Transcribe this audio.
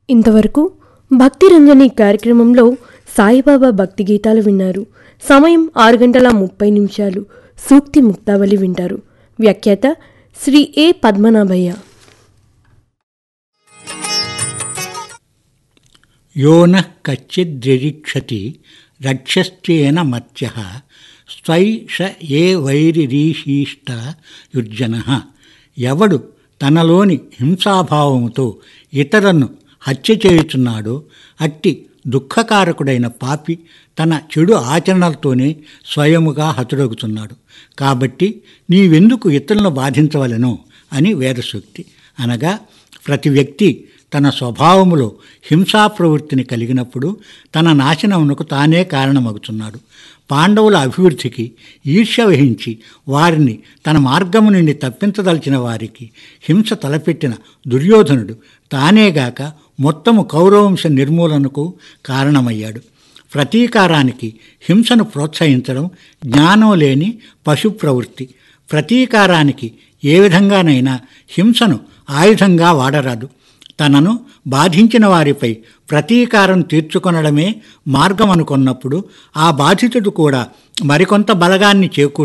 ఇంతవరకు భక్తి రంజని కార్యక్రమంలో సాయిబాబా భక్తి గీతాలు విన్నారు సమయం ఆరు గంటల ముప్పై నిమిషాలు సూక్తి ముక్తావళి వింటారు వ్యాఖ్యాత శ్రీ ఏ పద్మనాభయ్య యో నః కచ్చిద్రిరీక్షతి రక్షశ్చేన మత్య స్వై ష ఏ వైరిరీశీష్ట యుర్జన ఎవడు తనలోని హింసాభావముతో ఇతరులను హత్య చేయుచున్నాడో అట్టి దుఃఖకారకుడైన పాపి తన చెడు ఆచరణలతోనే స్వయముగా హతుడగుతున్నాడు కాబట్టి నీవెందుకు ఇతరులను బాధించవలెను అని వేదసూక్తి అనగా ప్రతి వ్యక్తి తన స్వభావములో హింసా ప్రవృత్తిని కలిగినప్పుడు తన నాశనమునకు తానే కారణమగుతున్నాడు పాండవుల అభివృద్ధికి ఈర్ష్య వహించి వారిని తన మార్గము నుండి తప్పించదలిచిన వారికి హింస తలపెట్టిన దుర్యోధనుడు తానేగాక మొత్తము కౌరవంశ నిర్మూలనకు కారణమయ్యాడు ప్రతీకారానికి హింసను ప్రోత్సహించడం జ్ఞానం లేని పశు ప్రవృత్తి ప్రతీకారానికి ఏ విధంగానైనా హింసను ఆయుధంగా వాడరాదు తనను బాధించిన వారిపై ప్రతీకారం తీర్చుకొనడమే మార్గం అనుకున్నప్పుడు ఆ బాధితుడు కూడా మరికొంత బలగాన్ని చేకూర్చు